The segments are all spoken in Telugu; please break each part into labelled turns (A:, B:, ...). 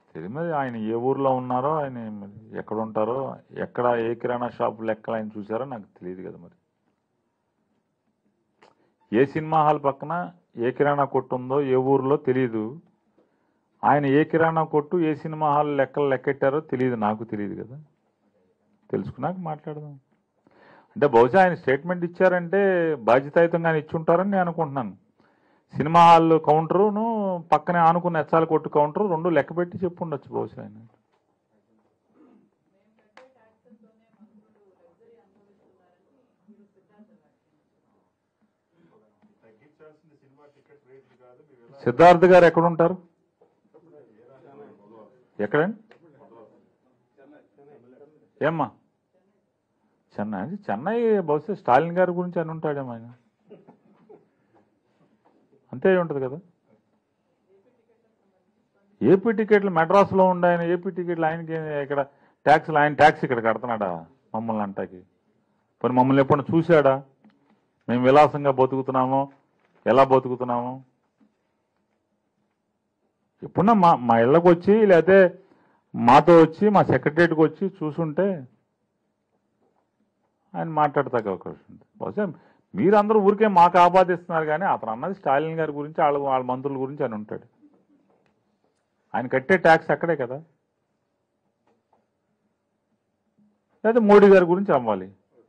A: తెలియదు మరి ఆయన ఏ ఊర్లో ఉన్నారో ఆయన మరి ఎక్కడ ఉంటారో ఎక్కడ ఏ కిరాణా షాప్ లెక్కలు ఆయన చూసారో నాకు తెలియదు కదా మరి ఏ సినిమా హాల్ పక్కన ఏ కిరాణా కొట్టు ఉందో ఏ ఊర్లో తెలియదు ఆయన ఏ కిరాణా కొట్టు ఏ సినిమా హాల్ లెక్కలు లెక్కెట్టారో తెలియదు నాకు తెలియదు కదా తెలుసుకున్నాక మాట్లాడదాం అంటే బహుశా ఆయన స్టేట్మెంట్ ఇచ్చారంటే బాధ్యతాయుతంగా ఇచ్చి ఉంటారని నేను అనుకుంటున్నాను సినిమా హాల్ కౌంటరును పక్కనే ఆనుకున్న ఎచ్చాల కొట్టు కౌంటర్ రెండు లెక్క పెట్టి చెప్పు ఉండొచ్చు బహుశా ఆయన సిద్ధార్థ్ గారు ఎక్కడ ఉంటారు ఎక్కడండి ఏమ్మా చెన్నై చెన్నై బహుశా స్టాలిన్ గారి గురించి అని ఉంటాడేమో ఆయన అంతే అయి ఉంటుంది కదా ఏపీ టికెట్లు మెడ్రాస్లో ఉండే ఆయన ఏపీ టికెట్లు ఆయనకి ఇక్కడ ట్యాక్స్లు ఆయన ట్యాక్స్ ఇక్కడ కడుతున్నాడా మమ్మల్ని అంటాకి మరి మమ్మల్ని ఎప్పుడు చూశాడా మేము విలాసంగా బతుకుతున్నామో ఎలా బతుకుతున్నామో ఎప్పుడన్నా మా మా ఇళ్ళకి వచ్చి లేకపోతే మాతో వచ్చి మా సెక్రటరియట్కి వచ్చి చూసుంటే ఆయన మాట్లాడతాక అవకాశం ఉంది బహుశా మీరందరూ ఊరికే మాకు ఆపాదిస్తున్నారు కానీ అతను అన్నది స్టాలిన్ గారి గురించి వాళ్ళ వాళ్ళ మంత్రుల గురించి అని ఉంటాడు ఆయన కట్టే ట్యాక్స్ అక్కడే కదా లేదా మోడీ గారి గురించి అమ్మాలి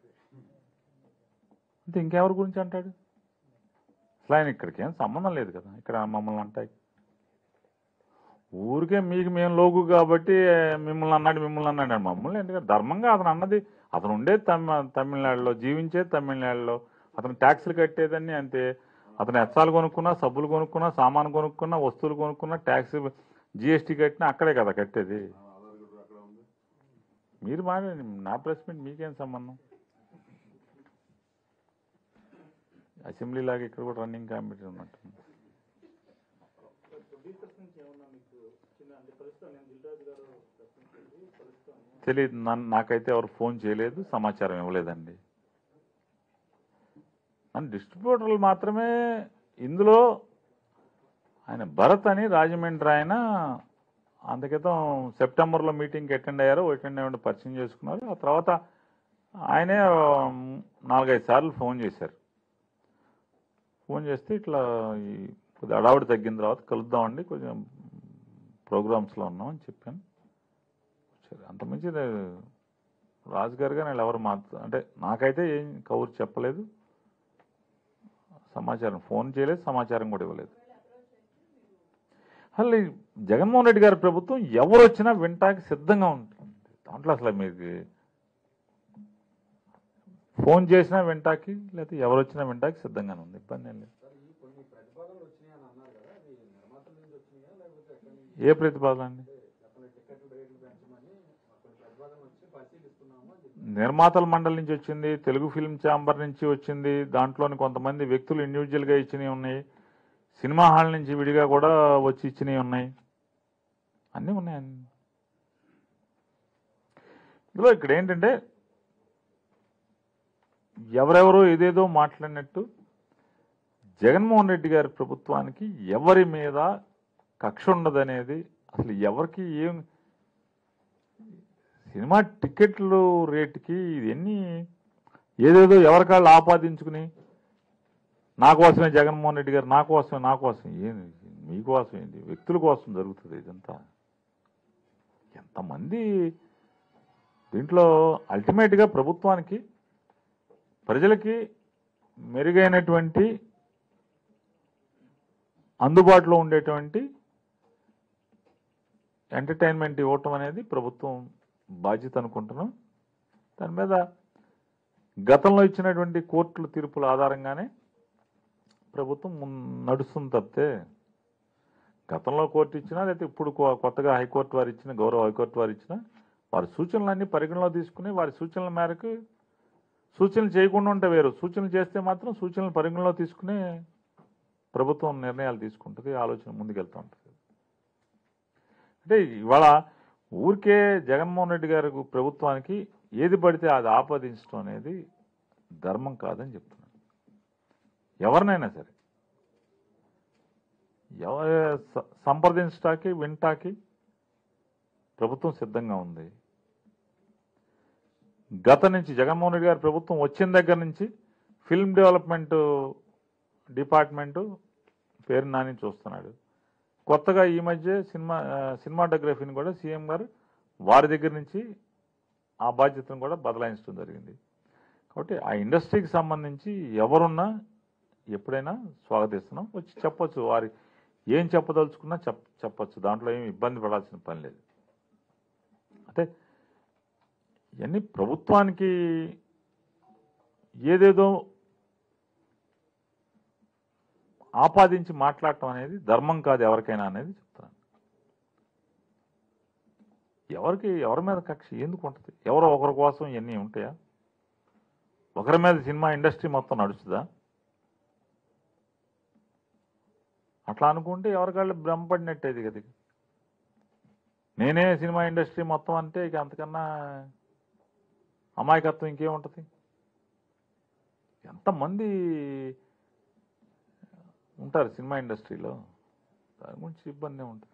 A: అంటే ఇంకెవరి గురించి అంటాడు అసలు ఆయన ఇక్కడికి ఏం సంబంధం లేదు కదా ఇక్కడ మమ్మల్ని అంటాయి ఊరికే మీకు మేము లోగు కాబట్టి మిమ్మల్ని అన్నాడు మిమ్మల్ని అన్నాడు అని మమ్మల్ని ఎందుకంటే ధర్మంగా అతను అన్నది అతను ఉండేది తమి తమిళనాడులో జీవించేది తమిళనాడులో అతను ట్యాక్స్లు కట్టేదని అంతే అతను ఎచ్చాలు కొనుక్కున్నా సబ్బులు కొనుక్కున్నా సామాను కొనుక్కున్నా వస్తువులు కొనుక్కున్నా ట్యాక్స్ జిఎస్టీ కట్టినా అక్కడే కదా కట్టేది మీరు మాట్లాడండి నా ప్రెస్ మీట్ మీకేం సంబంధం అసెంబ్లీ లాగా ఇక్కడ కూడా రన్నింగ్ కమిటీ ఉన్నట్టుంది
B: ప్రొడ్యూసర్స్ నుంచి ఏమన్నా మీకు చిన్న అంటే ప్రస్తుతం నేను దిల్రాజు గారు ప్రశ్నించింది ప్రస్తుతం
A: తెలియదు నన్ను నాకైతే ఎవరు ఫోన్ చేయలేదు సమాచారం ఇవ్వలేదండి మన డిస్ట్రిబ్యూటర్లు మాత్రమే ఇందులో ఆయన భరత్ అని రాజమండ్రి ఆయన అందుకితం సెప్టెంబర్లో మీటింగ్కి అటెండ్ అయ్యారు అటెండ్ అయ్యి పరిచయం చేసుకున్నారు ఆ తర్వాత ఆయనే ఉమ్, నాలుగైదు సార్లు ఫోన్ చేశారు ఫోన్ చేస్తే ఇట్లా ఈ కొద్దిగా అడావిడి తగ్గిన తర్వాత కలుద్దామండి కొంచెం ప్రోగ్రామ్స్లో ఉన్నాం అని చెప్పాను సరే అంతమించి నే- రాజుగారు కానీ వీళ్ళు ఎవరు మాత్రం అంటే నాకైతే ఏం కౌరు చెప్పలేదు సమాచారం ఫోన్ చేయలేదు సమాచారం కూడా ఇవ్వలేదు అసలు ఈ జగన్మోహన్ రెడ్డి గారి ప్రభుత్వం ఎవరు వచ్చినా వినటానికి సిద్ధంగా ఉంటుంది దాంట్లో అసలు మీకు ఫోన్ చేసినా వింటాకి లేకపోతే ఎవరు వచ్చినా వింటాకి సిద్ధంగానే ఉంది ఇబ్బంది ఏం లేదు
C: సార్ ఈ కొన్ని ప్రతిపాదనలు వచ్చినాయి అని అన్నారు కదా అవి నిర్మాతల నుంచి వచ్చినాయా లేకపోతే ఎక్కడి నుంచి
A: ఏ ప్రతిపాదన అండి
C: అతని టికెట్ల రేట్లు పెంచమని కొన్ని ప్రతిపాదనలు వచ్చి పరిశీలిస్తున్నాము అని చెప్పి
A: నిర్మాతల మండలి నుంచి వచ్చింది తెలుగు ఫిల్మ్ ఛాంబర్ నుంచి వచ్చింది దాంట్లోని కొంతమంది వ్యక్తులు ఇండివిజువల్గా ఇచ్చినవి ఉన్నాయి సినిమా హాల్ నుంచి విడిగా కూడా వచ్చి ఇచ్చినవి ఉన్నాయి అన్నీ ఉన్నాయి అన్ని. ఇందులో ఇక్కడ ఏంటంటే ఎవరెవరో ఏదేదో మాట్లాడినట్టు జగన్మోహన్ రెడ్డి గారి ప్రభుత్వానికి ఎవరి మీద కక్ష ఉండదనేది అసలు ఎవరికి ఏం సినిమా టికెట్లు రేటుకి ఇవన్నీ ఏదేదో ఎవరికాళ్ళు ఆపాదించుకుని నా కోసమే జగన్మోహన్ రెడ్డి గారు నా కోసమే నా కోసం ఏంది మీకోసం ఏంటి వ్యక్తుల కోసం జరుగుతుంది ఇదంతా ఎంతమంది దీంట్లో అల్టిమేట్గా ప్రభుత్వానికి ప్రజలకి మెరుగైనటువంటి అందుబాటులో ఉండేటువంటి ఎంటర్టైన్మెంట్ ఇవ్వటం అనేది ప్రభుత్వం బాధ్యత అనుకుంటున్నాం దాని మీద గతంలో ఇచ్చినటువంటి కోర్టుల తీర్పుల ఆధారంగానే ప్రభుత్వం మున్- నడుస్తుంది తప్పితే గతంలో కోర్టు ఇచ్చినా లేకపోతే ఇప్పుడు కొ- కొత్తగా హైకోర్టు వారు ఇచ్చిన గౌరవ హైకోర్టు వారు ఇచ్చిన వారి సూచనలన్నీ పరిగణలో తీసుకుని వారి సూచనల మేరకు సూచనలు చేయకుండా ఉంటే వేరు సూచనలు చేస్తే మాత్రం సూచనలు పరిగణలో తీసుకుని ప్రభుత్వం నిర్ణయాలు తీసుకుంటుంది ఆలోచన ముందుకెళ్తూ ఉంటుంది అంటే ఇవాళ ఊరికే జగన్మోహన్ రెడ్డి గారి ప్రభుత్వానికి ఏది పడితే అది ఆపాదించడం అనేది ధర్మం కాదని చెప్తున్నాను ఎవరినైనా సరే ఎవరు స- సంప్రదించటానికి వినటాకి ప్రభుత్వం సిద్ధంగా ఉంది గత నుంచి జగన్మోహన్ రెడ్డి గారి ప్రభుత్వం వచ్చిన దగ్గర నుంచి ఫిల్మ్ డెవలప్మెంట్ డిపార్ట్మెంటు పేరు నాని చూస్తున్నాడు కొత్తగా ఈ మధ్య సినిమా ఆ, సినిమాటోగ్రఫీని కూడా సీఎం గారు వారి దగ్గర నుంచి ఆ బాధ్యతను కూడా బదలాయించడం జరిగింది కాబట్టి ఆ ఇండస్ట్రీకి సంబంధించి ఎవరున్నా ఎప్పుడైనా స్వాగతిస్తున్నాం వచ్చి చెప్పొచ్చు వారి ఏం చెప్పదలుచుకున్నా చెప్ చెప్పొచ్చు దాంట్లో ఏమి ఇబ్బంది పడాల్సిన పని లేదు అంటే ఇవన్నీ ప్రభుత్వానికి ఏదేదో ఆపాదించి మాట్లాడటం అనేది ధర్మం కాదు ఎవరికైనా అనేది చెప్తాను ఎవరికి ఎవరి మీద కక్ష ఎందుకు ఉంటుంది ఎవరో ఒకరి కోసం ఇవన్నీ ఉంటాయా ఒకరి మీద సినిమా ఇండస్ట్రీ మొత్తం నడుస్తుందా అట్లా అనుకుంటే ఎవరికాళ్ళు భ్రమపడినట్టేది కదా నేనే సినిమా ఇండస్ట్రీ మొత్తం అంటే ఇక అంతకన్నా అమాయకత్వం ఇంకేముంటుంది ఎంతమంది ఉంటారు సినిమా ఇండస్ట్రీలో దాని గురించి ఇబ్బంది ఉంటుంది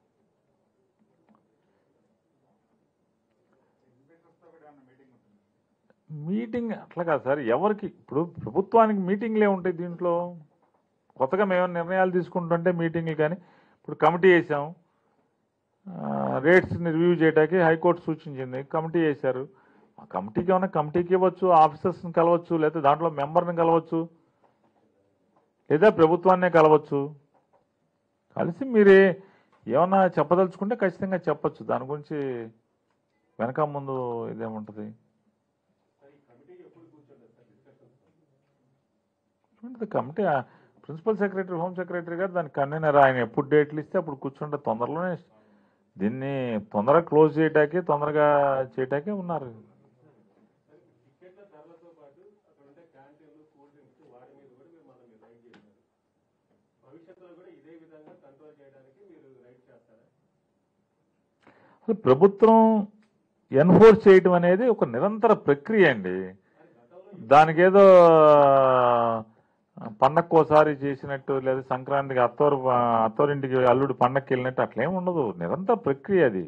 A: మీటింగ్ అట్లా కాదు సార్ ఎవరికి ఇప్పుడు ప్రభుత్వానికి మీటింగ్లే ఉంటాయి దీంట్లో కొత్తగా మేము నిర్ణయాలు తీసుకుంటుంటే మీటింగ్లు కానీ ఇప్పుడు కమిటీ వేసాం రేట్స్ని రివ్యూ చేయడానికి హైకోర్టు సూచించింది కమిటీ వేశారు ఆ కమిటీకి ఏమైనా కమిటీకి ఇవ్వచ్చు ఆఫీసర్స్ని కలవచ్చు లేదా దాంట్లో మెంబర్ని కలవచ్చు లేదా ప్రభుత్వాన్నే కలవచ్చు కలిసి మీరే ఏమన్నా చెప్పదలుచుకుంటే ఖచ్చితంగా చెప్పొచ్చు దాని గురించి వెనక ముందు ఇదేముంటుంది ఉంటుంది కమిటీ ఆ ప్రిన్సిపల్ సెక్రటరీ హోమ్ సెక్రటరీ గారు దానికి కన్వీనర్ ఆయన ఎప్పుడు డేట్లు ఇస్తే అప్పుడు కూర్చుంటే తొందరలోనే దీన్ని తొందరగా క్లోజ్ చేయటానికి తొందరగా చేయటానికి ఉన్నారు
B: టికెట్ల ధరలతో పాటు అక్కడ ఉండే క్యాంటీన్లు కూల్ డ్రింక్స్ వాటి మీద కూడా మీరు మనం రైడ్ చేశారు భవిష్యత్తులో కూడా ఇదే విధంగా కంట్రోల్ చేయడానికి మీరు రైడ్ చేస్తారా
A: అసలు ప్రభుత్వం ఎన్ఫోర్స్ చేయటం అనేది ఒక నిరంతర ప్రక్రియ అండి దానికి ఏదో పండక్కోసారి చేసినట్టు లేదా సంక్రాంతికి అత్తోరు అత్తోరింటికి అల్లుడు పండక్కి వెళ్ళినట్టు అట్లేం ఉండదు నిరంతర ప్రక్రియ అది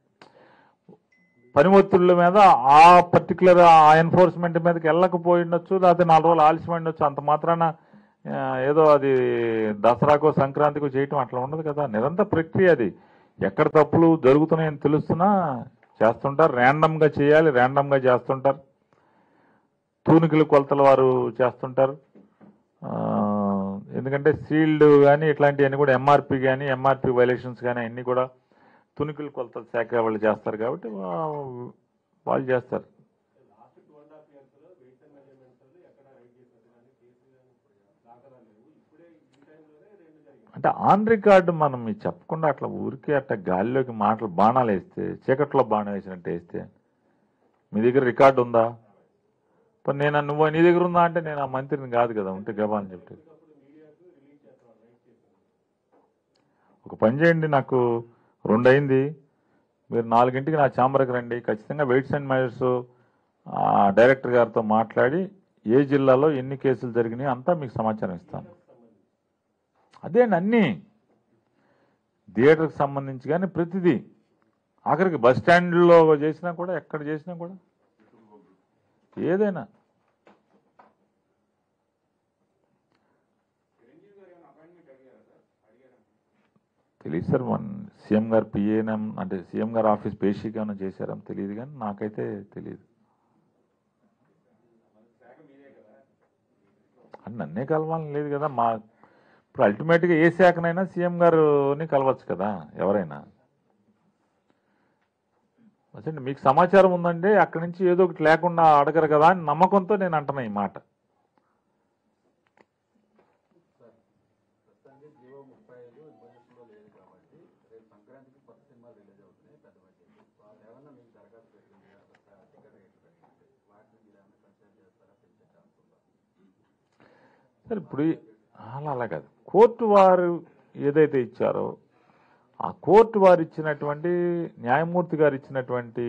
A: పని ఒత్తిళ్ళ మీద ఆ పర్టికులర్ ఆ ఎన్ఫోర్స్మెంట్ మీదకి వెళ్ళకపోయి ఉండొచ్చు లేకపోతే నాలుగు రోజులు ఆలస్యం ఉండొచ్చు అంత మాత్రాన ఆ, ఏదో అది దసరాకో సంక్రాంతికో చేయటం అట్లా ఉండదు కదా నిరంతర ప్రక్రియ అది ఎక్కడ తప్పులు జరుగుతున్నాయని తెలుస్తున్నా చేస్తుంటారు ర్యాండమ్గా చేయాలి ర్యాండమ్గా చేస్తుంటారు తూనికలు కొలతల వారు చేస్తుంటారు ఆ, ఎందుకంటే సీల్డ్ కానీ ఇట్లాంటివన్నీ కూడా ఎంఆర్పి కానీ ఎంఆర్పి వైలేషన్స్ కానీ అన్నీ కూడా తునికలు కొలతల శాఖ వాళ్ళు చేస్తారు కాబట్టి వా- వాళ్ళు చేస్తారు
B: last two and half years లో వెయిట్స్ అండ్ మెజర్మెంట్స్ ఎక్కడ రైడ్ చేసినట్టు కానీ కేసులు కానీ దాఖలా లేవు ఇప్పుడే ఈ టైంలోనే రెండు జరిగింది
A: అంటే ఆన్ రికార్డు మనం ఇది చెప్పకుండా అట్లా ఊరికే అట్లా గాలిలోకి మాటలు బాణాలు వేస్తే చీకట్లో బాణం వేసినట్టు వేస్తే మీ దగ్గర రికార్డు ఉందా ఇప్పుడు నేను నువ్వు నీ దగ్గర ఉందా అంటే నేను ఆ మంత్రిని కాదు కదా ఉంటే గబా అని చెప్పి ఒక పని చేయండి నాకు రెండు అయింది మీరు నాలుగింటికి నా ఛాంబర్కి రండి ఖచ్చితంగా వెయిట్స్ అండ్ మెజర్స్ డైరెక్టర్ గారితో మాట్లాడి ఏ జిల్లాలో ఎన్ని కేసులు జరిగినాయి అంతా మీకు సమాచారం ఇస్తాను అదే అండి అన్నీ థియేటర్కి సంబంధించి కానీ ప్రతిదీ ఆఖరికి బస్ స్టాండ్లో చేసినా కూడా ఎక్కడ చేసినా కూడా ఏదైనా తెలియదు సార్ వన్ సీఎం గారు పిఏఎన్ఎం అంటే సీఎం గారు ఆఫీస్ పేషీకి ఏమైనా చేశారని తెలియదు కానీ నాకైతే తెలియదు అని నన్నే కలవాలని లేదు కదా మా ఇప్పుడు అల్టిమేట్గా ఏ శాఖనైనా సీఎం గారుని కలవచ్చు కదా ఎవరైనా అసలు మీకు సమాచారం ఉందంటే అక్కడి నుంచి ఏదో ఒకటి లేకుండా అడగరు కదా అని నమ్మకంతో నేను అంటున్నా ఈ మాట
C: ప్రస్తుతానికి జియో ముప్పై ఐదు ఇబ్బందులో లేదు కాబట్టి రేపు సంక్రాంతికి కొత్త సినిమాలు రిలీజ్ అవుతున్నాయి పెద్ద బడ్జెట్ వాళ్ళు ఏమన్నా మీకు దరఖాస్తు పెట్టింది టికెట్ రేట్లు పెట్టింది వాటిని మీరు ఏమైనా కన్సిడర్ చేస్తారా పెంచే ఛాన్స్ ఉందా
A: సార్ ఇప్పుడు ఈ- అలా అలా కాదు కోర్టు వారు ఏదైతే ఇచ్చారో ఆ కోర్టు వారు ఇచ్చినటువంటి న్యాయమూర్తి గారు ఇచ్చినటువంటి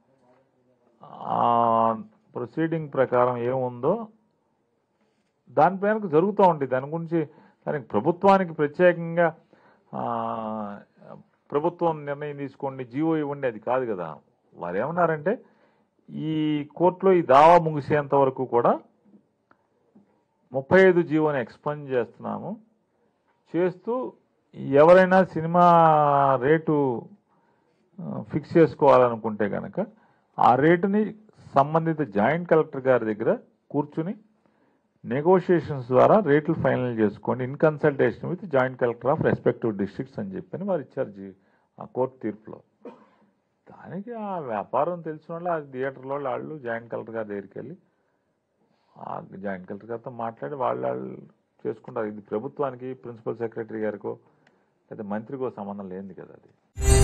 A: ప్రొసీడింగ్ ప్రకారం ఏముందో దాని మేరకు జరుగుతూ ఉంటుంది దాని గురించి దానికి ప్రభుత్వానికి ప్రత్యేకంగా ఆ, ప్రభుత్వం నిర్ణయం తీసుకోండి జీవో ఇవ్వండి అది కాదు కదా వారు ఏమన్నారంటే ఈ కోర్టులో ఈ దావా ముగిసేంత వరకు కూడా ముప్పై ఐదు జీవోని ఎక్స్పెండ్ చేస్తున్నాము చేస్తూ ఎవరైనా సినిమా రేటు ఆ, ఫిక్స్ చేసుకోవాలనుకుంటే కనుక ఆ రేటుని సంబంధిత జాయింట్ కలెక్టర్ గారి దగ్గర కూర్చుని నెగోషియేషన్స్ ద్వారా రేట్లు ఫైనల్ చేసుకోండి in consultation with joint collector of respective districts అని చెప్పని వారు ఇచ్చారు జీ- ఆ కోర్టు తీర్పులో దానికి ఆ వ్యాపారం తెలిసిన వాళ్ళు ఆ థియేటర్లో వాళ్ళు వాళ్ళు జాయింట్ కలెక్టర్ గారి దగ్గరికి వెళ్ళి ఆ జాయింట్ కలెక్టర్ గారితో మాట్లాడి వాళ్ళు వాళ్ళు చేసుకుంటారు ఇది ప్రభుత్వానికి ప్రిన్సిపల్ సెక్రటరీ గారికో లేదా మంత్రికో సంబంధం లేనిది కదా అది